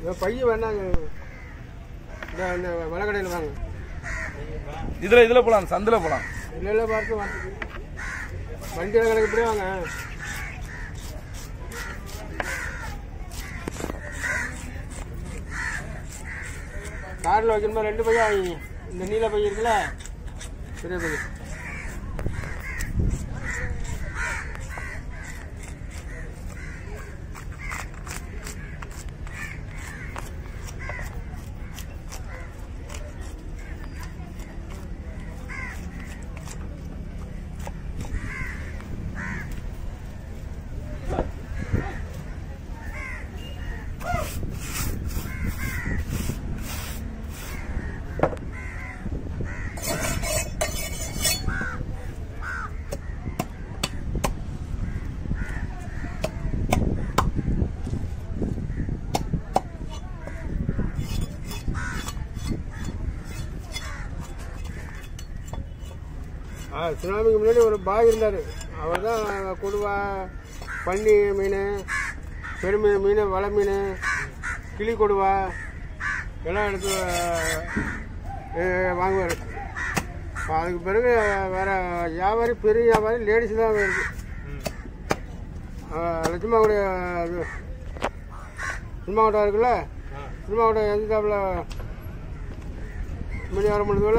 இந்த பைய வேணாங்க இந்த இந்த வடகடையில் வாங்க இதுல இதுல போலாம் சந்தில போலாம் இல்லை இல்லை பார்த்து வாங்க வண்டி கணக்கு இப்படியே வாங்க காரில் வைக்கணுமா ரெண்டு பையன் வாங்கி இந்த நீல பையன் இருக்குல்ல பெரிய பையன் ஆ சுனாமிக்கு முன்னாடி ஒரு பாய் இருந்தார் அவர் தான் கொடுவா பன்னி மீன் பெருமீ மீன் வலை மீன் கிளி கொடுவா எல்லாம் எடுத்து வாங்குவார் அதுக்கு பிறகு வேற வியாபாரி பெரிய வியாபாரி லேடிஸ் தான் வருது லட்சுமாவுடைய இது சினிமாவட்டம் இருக்குல்ல சினிமாவட்டம் எந்த தாப்பில் மணி வர முடியுதுல்ல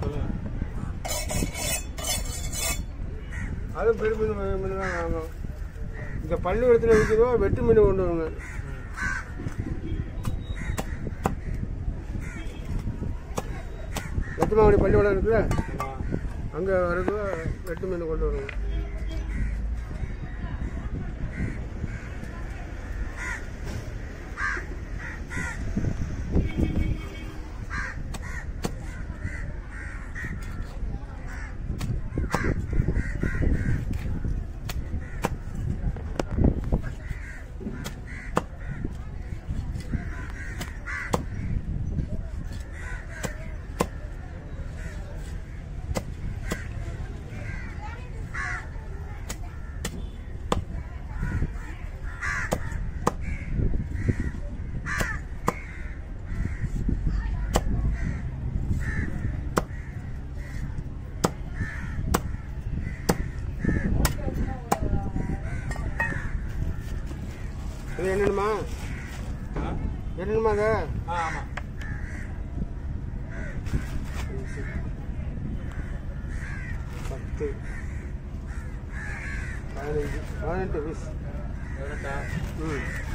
அதுவும் பெரிய மீன் வகை மீன் தான் வாங்கும் இந்த பள்ளிக்கூடத்தில் விற்கிறதோ வெட்டு மீன் கொண்டு வாங்க லட்சுமாவடி பள்ளிக்கூடம் இருக்குல்ல அங்கே வரது வெட்டு மீன் கொண்டு வருவாங்க இது என்னென்னமா என்னென்னமா அது ஆமா பத்து பதினஞ்சு பதினெட்டு பீஸ் ம்